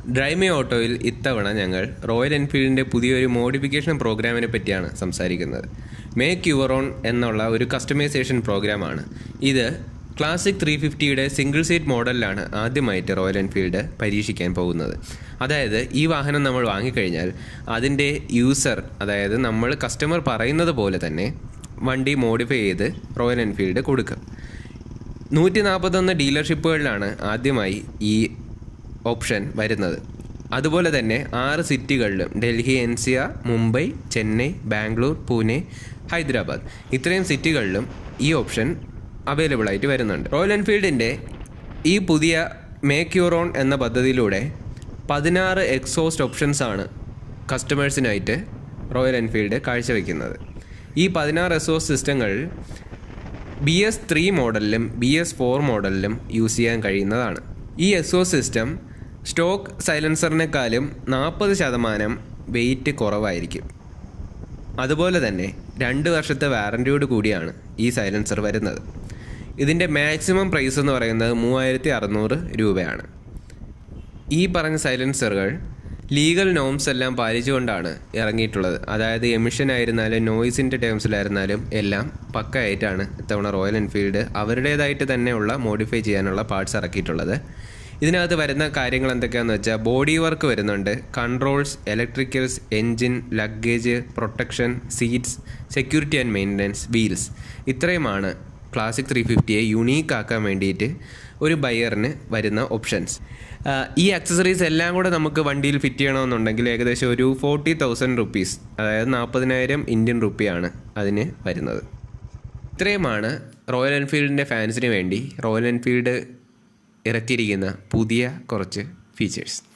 ഡ്രൈമി ഓട്ടോയിൽ ഇത്തവണ ഞങ്ങൾ റോയൽ എൻഫീൽഡിൻ്റെ പുതിയൊരു മോഡിഫിക്കേഷൻ പ്രോഗ്രാമിനെ പറ്റിയാണ് സംസാരിക്കുന്നത് മേക്ക് യുവർ ഓൺ എന്നുള്ള ഒരു കസ്റ്റമൈസേഷൻ പ്രോഗ്രാമാണ് ഇത് ക്ലാസിക് ത്രീ ഫിഫ്റ്റിയുടെ സിംഗിൾ സീറ്റ് മോഡലിലാണ് ആദ്യമായിട്ട് റോയൽ എൻഫീൽഡ് പരീക്ഷിക്കാൻ പോകുന്നത് അതായത് ഈ വാഹനം നമ്മൾ വാങ്ങിക്കഴിഞ്ഞാൽ അതിൻ്റെ യൂസർ അതായത് നമ്മൾ കസ്റ്റമർ പറയുന്നത് പോലെ തന്നെ വണ്ടി മോഡിഫൈ ചെയ്ത് റോയൽ എൻഫീൽഡ് കൊടുക്കും നൂറ്റി നാൽപ്പത്തൊന്ന് ഡീലർഷിപ്പുകളിലാണ് ആദ്യമായി ഈ ഓപ്ഷൻ വരുന്നത് അതുപോലെ തന്നെ ആറ് സിറ്റികളിലും Delhi N C R Mumbai Chennai Bangalore Pune Hyderabad ഇത്രയും സിറ്റികളിലും ഈ ഓപ്ഷൻ അവൈലബിൾ ആയിട്ട് വരുന്നുണ്ട് റോയൽ എൻഫീൽഡിൻ്റെ ഈ പുതിയ മേക്ക് യുവർ ഓൺ എന്ന പദ്ധതിയിലൂടെ പതിനാറ് എക്സോസ്റ്റ് ഓപ്ഷൻസ് ആണ് കസ്റ്റമേഴ്സിനായിട്ട് റോയൽ എൻഫീൽഡ് കാഴ്ചവെക്കുന്നത് ഈ പതിനാറ് എക്സോസ്റ്റ് സിസ്റ്റങ്ങൾ ബി എസ് ത്രീ മോഡലിലും ബി എസ് ഫോർ മോഡലിലും യൂസ് ചെയ്യാൻ കഴിയുന്നതാണ് ഈ എക്സോ സിസ്റ്റം സ്റ്റോക്ക് സൈലൻസറിനേക്കാളും നാൽപ്പത് ശതമാനം വെയിറ്റ് കുറവായിരിക്കും അതുപോലെ തന്നെ രണ്ട് വർഷത്തെ വാറൻറ്റിയോട് കൂടിയാണ് ഈ സൈലൻസർ വരുന്നത് ഇതിൻ്റെ മാക്സിമം പ്രൈസ് എന്ന് പറയുന്നത് മൂവായിരത്തി അറുന്നൂറ് രൂപയാണ് ഈ പറഞ്ഞ സൈലൻസറുകൾ ലീഗൽ നോംസ് എല്ലാം പാലിച്ചുകൊണ്ടാണ് ഇറങ്ങിയിട്ടുള്ളത് അതായത് എമിഷൻ ആയിരുന്നാലും നോയ്സിൻ്റെ ടേംസിലായിരുന്നാലും എല്ലാം പക്കയായിട്ടാണ് ഇത്തവണ റോയൽ എൻഫീൽഡ് അവരുടേതായിട്ട് തന്നെയുള്ള മോഡിഫൈ ചെയ്യാനുള്ള പാർട്സ് ഇറക്കിയിട്ടുള്ളത് ഇതിനകത്ത് വരുന്ന കാര്യങ്ങൾ എന്തൊക്കെയാണെന്ന് വെച്ചാൽ ബോഡി വർക്ക് വരുന്നുണ്ട് controls electricals engine luggage protection seats security and maintenance wheels ഇത്രയുമാണ് ക്ലാസിക് ത്രീ ഫിഫ്റ്റിയെ യുണീക്ക് ആക്കാൻ വേണ്ടിയിട്ട് ഒരു ബയറിന് വരുന്ന ഓപ്ഷൻസ് ഈ അക്സസറീസ് എല്ലാം കൂടെ നമുക്ക് വണ്ടിയിൽ ഫിറ്റ് ചെയ്യണമെന്നുണ്ടെങ്കിൽ ഏകദേശം ഒരു ഫോർട്ടി തൗസൻഡ് റുപ്പീസ് അതായത് നാൽപ്പതിനായിരം ഇന്ത്യൻ റുപ്പിയാണ് അതിന് വരുന്നത് ഇത്രയുമാണ് റോയൽ എൻഫീൽഡിൻ്റെ ഫാൻസിന് വേണ്ടി റോയൽ എൻഫീൽഡ് ഇറക്കിയിരിക്കുന്ന പുതിയ കുറച്ച് ഫീച്ചേഴ്സ്